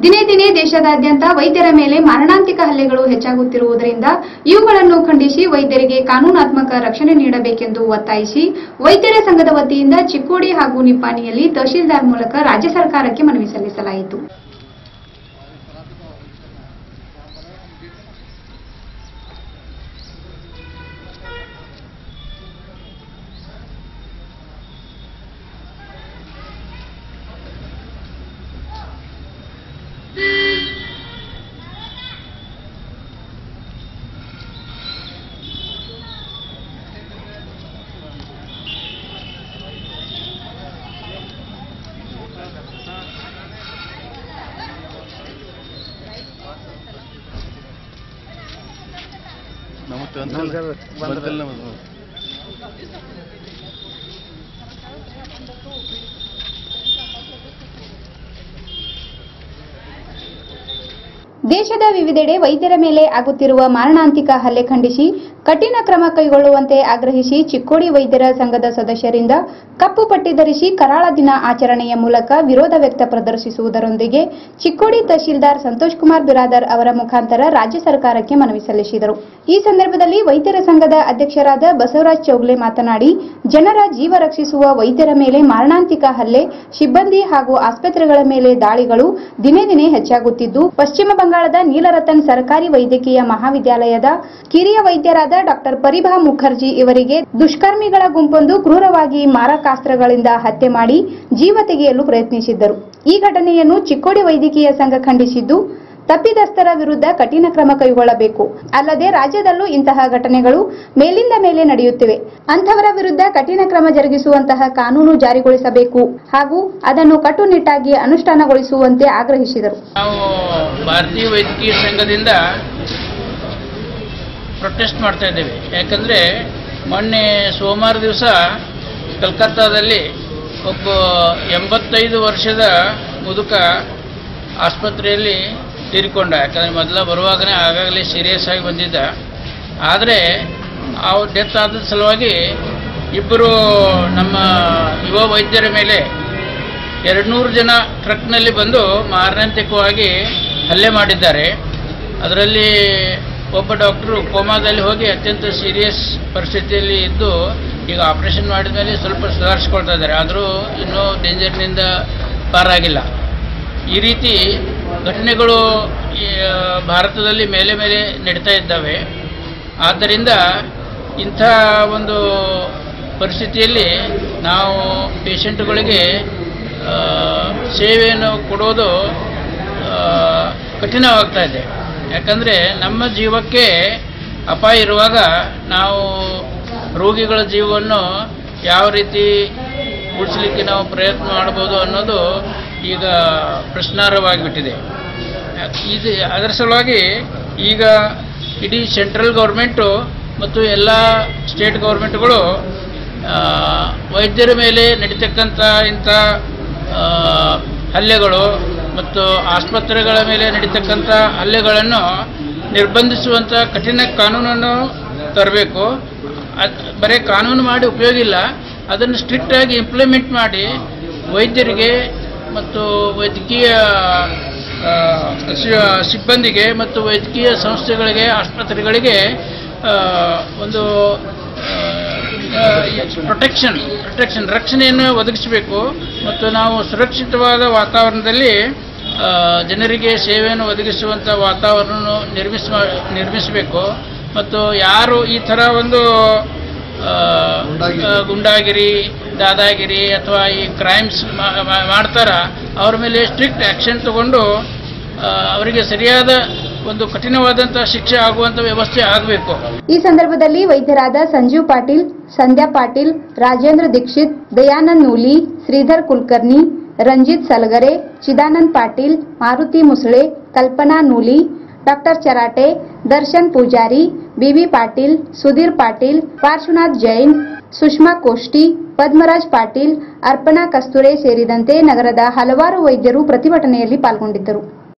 ದಿನೇ ದಿನೇ ದೇಶದಾದ್ಯಂತ ವೈದ್ಯರ ಮೇಲೆ ಮಾರಣಾಂತಿಕ ಹಲ್ಲೆಗಳು ಹೆಚ್ಚಾಗುತ್ತಿರುವುದರಿಂದ ಇವುಗಳನ್ನು ಖಂಡಿಸಿ ವೈದ್ಯರಿಗೆ ಕಾನೂನಾತ್ಮಕ ರಕ್ಷಣೆ ನೀಡಬೇಕೆಂದು ಒತ್ತಾಯಿಸಿ ವೈದ್ಯರ ಸಂಘದ ವತಿಯಿಂದ ಚಿಕ್ಕೋಡಿ ಹಾಗೂ ನಿಪ್ಪಾಣಿಯಲ್ಲಿ ತಹಶೀಲ್ದಾರ್ ಮೂಲಕ ರಾಜ್ಯ ಸರ್ಕಾರಕ್ಕೆ ಮನವಿ ಸಲ್ಲಿಸಲಾಯಿತು ನಮಸ್ತೆ ಅಂತಲ್ಲ ಬಂದಲ್ಲ ನಮಸ್ತೆ ದೇಶದ ವಿವಿಧೆಡೆ ವೈದ್ಯರ ಮೇಲೆ ಆಗುತ್ತಿರುವ ಮಾರಣಾಂತಿಕ ಹಲ್ಲೆ ಖಂಡಿಸಿ ಕಠಿಣ ಕ್ರಮ ಕೈಗೊಳ್ಳುವಂತೆ ಆಗ್ರಹಿಸಿ ಚಿಕ್ಕೋಡಿ ವೈದ್ಯರ ಸಂಘದ ಸದಸ್ಯರಿಂದ ಕಪ್ಪು ಪಟ್ಟಿ ಧರಿಸಿ ಕರಾಳ ದಿನ ಆಚರಣೆಯ ಮೂಲಕ ವಿರೋಧ ವ್ಯಕ್ತ ಪ್ರದರ್ಶಿಸುವುದರೊಂದಿಗೆ ಚಿಕ್ಕೋಡಿ ತಹಶೀಲ್ದಾರ್ ಸಂತೋಷ್ ಕುಮಾರ್ ಬಿರಾದರ್ ಅವರ ಮುಖಾಂತರ ರಾಜ್ಯ ಸರ್ಕಾರಕ್ಕೆ ಮನವಿ ಸಲ್ಲಿಸಿದರು ಈ ಸಂದರ್ಭದಲ್ಲಿ ವೈದ್ಯರ ಸಂಘದ ಅಧ್ಯಕ್ಷರಾದ ಬಸವರಾಜ್ ಚೌಗ್ಲೆ ಮಾತನಾಡಿ ಜನರ ಜೀವ ರಕ್ಷಿಸುವ ವೈದ್ಯರ ಮೇಲೆ ಮಾರಣಾಂತಿಕ ಹಲ್ಲೆ ಸಿಬ್ಬಂದಿ ಹಾಗೂ ಆಸ್ಪತ್ರೆಗಳ ಮೇಲೆ ದಾಳಿಗಳು ದಿನೇ ದಿನೇ ಹೆಚ್ಚಾಗುತ್ತಿದ್ದು ಪಶ್ಚಿಮ ಬಂಗಾಳದ ನೀಲರತನ್ ಸರ್ಕಾರಿ ವೈದ್ಯಕೀಯ ಮಹಾವಿದ್ಯಾಲಯದ ಕಿರಿಯ ವೈದ್ಯರಾದ ಡಾಕ್ಟರ್ ಪರಿಭಾ ಮುಖರ್ಜಿ ಇವರಿಗೆ ದುಷ್ಕರ್ಮಿಗಳ ಗುಂಪೊಂದು ಕ್ರೂರವಾಗಿ ಮಾರಕಾಸ್ತ್ರಗಳಿಂದ ಹತ್ಯೆ ಮಾಡಿ ಜೀವ ತೆಗೆಯಲು ಪ್ರಯತ್ನಿಸಿದ್ದರು ಈ ಘಟನೆಯನ್ನು ಚಿಕ್ಕೋಡಿ ವೈದ್ಯಕೀಯ ಸಂಘ ಖಂಡಿಸಿದ್ದು ತಪ್ಪಿತಸ್ಥರ ವಿರುದ್ಧ ಕಠಿಣ ಕ್ರಮ ಕೈಗೊಳ್ಳಬೇಕು ಅಲ್ಲದೆ ರಾಜ್ಯದಲ್ಲೂ ಇಂತಹ ಘಟನೆಗಳು ಮೇಲಿಂದ ಮೇಲೆ ನಡೆಯುತ್ತಿವೆ ಅಂಥವರ ವಿರುದ್ಧ ಕಠಿಣ ಕ್ರಮ ಜರುಗಿಸುವಂತಹ ಕಾನೂನು ಜಾರಿಗೊಳಿಸಬೇಕು ಹಾಗೂ ಅದನ್ನು ಕಟ್ಟುನಿಟ್ಟಾಗಿ ಅನುಷ್ಠಾನಗೊಳಿಸುವಂತೆ ಆಗ್ರಹಿಸಿದರು ನಾವು ಭಾರತೀಯ ವೈದ್ಯಕೀಯ ಸಂಘದಿಂದ ಪ್ರೊಟೆಸ್ಟ್ ಮಾಡ್ತಾ ಇದ್ದೇವೆ ಯಾಕಂದರೆ ಮೊನ್ನೆ ಸೋಮವಾರ ದಿವಸ ಕಲ್ಕತ್ತಾದಲ್ಲಿ ಒಬ್ಬ ಎಂಬತ್ತೈದು ವರ್ಷದ ಮುದುಕ ಆಸ್ಪತ್ರೆಯಲ್ಲಿ ತೀರಿಕೊಂಡ ಯಾಕಂದರೆ ಮೊದಲ ಬರುವಾಗಲೇ ಆಗಾಗಲೇ ಸೀರಿಯಸ್ ಆಗಿ ಬಂದಿದ್ದ ಆದರೆ ಅವ್ರು ಡೆತ್ ಆದ ಸಲುವಾಗಿ ಇಬ್ಬರು ನಮ್ಮ ಯುವ ವೈದ್ಯರ ಮೇಲೆ ಎರಡುನೂರು ಜನ ಟ್ರಕ್ನಲ್ಲಿ ಬಂದು ಮಾರಣಾಂತಿಕವಾಗಿ ಹಲ್ಲೆ ಮಾಡಿದ್ದಾರೆ ಅದರಲ್ಲಿ ಒಬ್ಬ ಡಾಕ್ಟ್ರು ಕೋಮಾದಲ್ಲಿ ಹೋಗಿ ಅತ್ಯಂತ ಸೀರಿಯಸ್ ಪರಿಸ್ಥಿತಿಯಲ್ಲಿ ಇದ್ದು ಈಗ ಆಪರೇಷನ್ ಮಾಡಿದ ಮೇಲೆ ಸ್ವಲ್ಪ ಸುಧಾರಿಸ್ಕೊಳ್ತಾ ಇದ್ದಾರೆ ಆದರೂ ಇನ್ನೂ ಡೇಂಜರ್ನಿಂದ ಪಾರಾಗಿಲ್ಲ ಈ ರೀತಿ ಘಟನೆಗಳು ಈ, ಆ, ಭಾರತದಲ್ಲಿ ಮೇಲೆ ಮೇಲೆ ನಡೀತಾ ಇದ್ದಾವೆ ಆದ್ದರಿಂದ ಇಂಥ ಒಂದು ಪರಿಸ್ಥಿತಿಯಲ್ಲಿ ನಾವು ಪೇಷಂಟ್ಗಳಿಗೆ ಆ, ಸೇವೆಯನ್ನು ಕೊಡೋದು ಆ, ಕಠಿಣವಾಗ್ತಾ ಇದೆ ಯಾಕಂದರೆ ನಮ್ಮ ಜೀವಕ್ಕೆ ಅಪಾಯ ಇರುವಾಗ ನಾವು ರೋಗಿಗಳ ಜೀವವನ್ನು ಯಾವ ರೀತಿ ಉಳಿಸಲಿಕ್ಕೆ ನಾವು ಪ್ರಯತ್ನ ಮಾಡ್ಬೋದು ಅನ್ನೋದು ಈಗ ಪ್ರಶ್ನಾರ್ಹವಾಗಿಬಿಟ್ಟಿದೆ ಇದು ಅದರ ಸಲುವಾಗಿ ಈಗ ಇಡೀ ಸೆಂಟ್ರಲ್ ಗೌರ್ಮೆಂಟು ಮತ್ತು ಎಲ್ಲ ಸ್ಟೇಟ್ ಗೌರ್ಮೆಂಟ್ಗಳು ಆ, ವೈದ್ಯರ ಮೇಲೆ ನಡೀತಕ್ಕಂಥ ಇಂಥ ಆ, ಹಲ್ಲೆಗಳು ಮತ್ತು ಆಸ್ಪತ್ರೆಗಳ ಮೇಲೆ ನಡೀತಕ್ಕಂಥ ಹಲ್ಲೆಗಳನ್ನು ನಿರ್ಬಂಧಿಸುವಂಥ ಕಠಿಣ ಕಾನೂನನ್ನು ತರಬೇಕು ಅದು ಬರೀ ಕಾನೂನು ಮಾಡಿ ಉಪಯೋಗ ಇಲ್ಲ ಅದನ್ನು ಸ್ಟ್ರಿಕ್ಟಾಗಿ ಇಂಪ್ಲಿಮೆಂಟ್ ಮಾಡಿ ವೈದ್ಯರಿಗೆ ಮತ್ತು ವೈದ್ಯಕೀಯ ಆ, ಸಿ- ಸಿಬ್ಬಂದಿಗೆ ಮತ್ತು ವೈದ್ಯಕೀಯ ಸಂಸ್ಥೆಗಳಿಗೆ ಆಸ್ಪತ್ರೆಗಳಿಗೆ ಆ, ಒಂದು ಪ್ರೊಟೆಕ್ಷನ್ ಪ್ರೊಟೆಕ್ಷನ್ ರಕ್ಷಣೆಯನ್ನು ಒದಗಿಸಬೇಕು ಮತ್ತು ನಾವು ಸುರಕ್ಷಿತವಾದ ವಾತಾವರಣದಲ್ಲಿ ಆ, ಜನರಿಗೆ ಸೇವೆಯನ್ನು ಒದಗಿಸುವಂಥ ವಾತಾವರಣ ನಿರ್ಮಿಸ ನಿರ್ಮಿಸಬೇಕು ಮತ್ತು ಯಾರು ಈ ಥರ ಒಂದು ಆ, ಆ, ಗುಂಡಾಗಿರಿ ದಾದಾಗಿರಿ ಅಥವಾ ಈ ಕ್ರೈಮ್ಸ್ ಮಾಡ್ತಾರ ಅವ್ರ ಮೇಲೆ ಸ್ಟ್ರಿಕ್ಟ್ ಆ್ಯಕ್ಷನ್ ತಗೊಂಡು ಆ, ಅವರಿಗೆ ಸರಿಯಾದ ಒಂದು ಕಠಿಣವಾದಂಥ ಶಿಕ್ಷೆ ಆಗುವಂಥ ವ್ಯವಸ್ಥೆ ಆಗಬೇಕು ಈ ಸಂದರ್ಭದಲ್ಲಿ ವೈದ್ಯರಾದ ಸಂಜೀವ್ ಪಾಟೀಲ್ ಸಂಧ್ಯಾ ಪಾಟೀಲ್ ರಾಜೇಂದ್ರ ದೀಕ್ಷಿತ್ ದಯಾನಂದ್ ನೂಲಿ ಶ್ರೀಧರ್ ಕುಲಕರ್ಣಿ ರಂಜಿತ್ ಸಲಗರೆ ಚಿದಾನಂದ್ ಪಾಟೀಲ್ ಮಾರುತಿ ಮುಸಳೆ ಕಲ್ಪನಾ ನೂಲಿ ಡಾಕ್ಟರ್ ಚರಾಟೆ ದರ್ಶನ್ ಪೂಜಾರಿ ಬಿಬಿ ಪಾಟೀಲ್ ಸುಧೀರ್ ಪಾಟೀಲ್ ಪಾರ್ಶ್ವನಾಥ್ ಜೈನ್ ಸುಷ್ಮಾ ಕೋಷ್ಟಿ ಪದ್ಮರಾಜ್ ಪಾಟೀಲ್ ಅರ್ಪಣಾ ಕಸ್ತೂರೆ ಸೇರಿದಂತೆ ನಗರದ ಹಲವಾರು ವೈದ್ಯರು ಪ್ರತಿಭಟನೆಯಲ್ಲಿ ಪಾಲ್ಗೊಂಡಿದ್ದರು